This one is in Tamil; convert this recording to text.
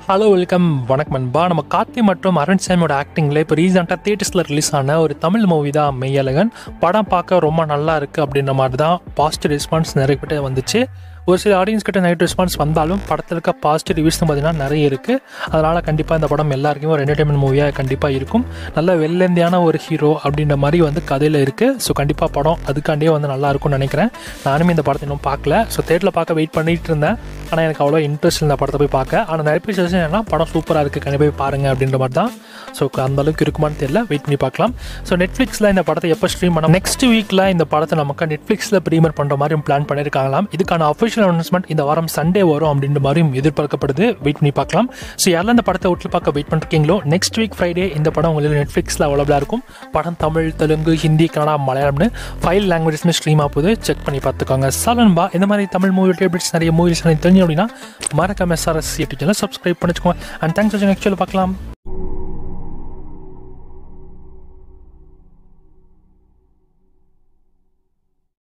ஹலோ வெல்கம் வணக்கம் அன்பா நம்ம கார்த்தி மற்றும் அருண் சாமியோட ஆக்டிங்கில் இப்போ ரீசெண்டாக தேட்டர்ஸில் ரிலீஸ் ஆன ஒரு தமிழ் மூவி தான் மெய்யழகன் படம் பார்க்க ரொம்ப நல்லா இருக்குது அப்படின்ற மாதிரி தான் பாசிட்டிவ் ரெஸ்பான்ஸ் நிறைய கிட்ட வந்துச்சு ஒரு சில ஆடியன்ஸ் கிட்ட நெகட்டிவ் ரெஸ்பான்ஸ் வந்தாலும் படத்தில் இருக்க பாசிட்டிவ் ரிவ்யூஸ் பார்த்தீங்கன்னா நிறைய இருக்குது அதனால் கண்டிப்பாக இந்த படம் எல்லாருக்குமே ஒரு என்டர்டைன்மெண்ட் மூவியாக கண்டிப்பாக இருக்கும் நல்ல வெள்ளந்தியான ஒரு ஹீரோ அப்படின்ற மாதிரி வந்து கதையில் இருக்குது ஸோ கண்டிப்பாக படம் அதுக்காண்டியே வந்து நல்லா இருக்கும்னு நினைக்கிறேன் நானுமே இந்த படத்தை இன்னும் பார்க்கல ஸோ தேட்டரில் பார்க்க வெயிட் பண்ணிட்டு இருந்தேன் ஆனால் எனக்கு அவ்வளோ இன்ட்ரெஸ்ட் இந்த படத்தை போய் பார்க்க ஆனால் நிறைய பேர் சஜஷன் என்ன படம் சூப்பராக இருக்குது கண்டிப்பாக போய் பாருங்க அப்படின்ற மாதிரி தான் ஸோ அந்த அளவுக்கு இருக்குமான்னு தெரியல வெயிட் பண்ணி பார்க்கலாம் ஸோ நெட்ஃப்ளிக்ஸில் இந்த படத்தை எப்போ ஸ்ட்ரீம் பண்ண நெக்ஸ்ட் வீக்கில் இந்த படத்தை நமக்கு நெட்ஃப்ளிக்ஸில் ப்ரீமியர் பண்ணுற மாதிரி பிளான் பண்ணியிருக்காங்களாம் இதுக்கான அஃபிஷியல் அனௌன்ஸ்மெண்ட் இந்த வாரம் சண்டே வரும் அப்படின்ற மாதிரியும் எதிர்பார்க்கப்படுது வெயிட் பண்ணி பார்க்கலாம் ஸோ யாரெல்லாம் இந்த படத்தை விட்டு பார்க்க வெயிட் பண்ணிருக்கீங்களோ நெக்ஸ்ட் வீக் ஃப்ரைடே இந்த படம் உங்களுக்கு நெட்ஃப்ளிக்ஸில் அவைலபிளாக இருக்கும் படம் தமிழ் தெலுங்கு ஹிந்தி கன்னடா மலையாளம்னு ஃபைவ் லாங்குவேஜஸ்மே ஸ்ட்ரீம் ஆகுது செக் பண்ணி பார்த்துக்கோங்க சலன்பா இந்த மாதிரி தமிழ் மூவி அப்டேட்ஸ் நிறைய மூவிஸ் எனக்கு தெரியும் அப்படின்னா மறக்காம எஸ்ஆர்எஸ் யூடியூப் சேனல் சப்ஸ்கிரைப் பண்ணிச்சுக்கோங்க அண்ட் தேங்க்ஸ் வாட்சிங் ஆக்சுவலாக பார்க்கலாம்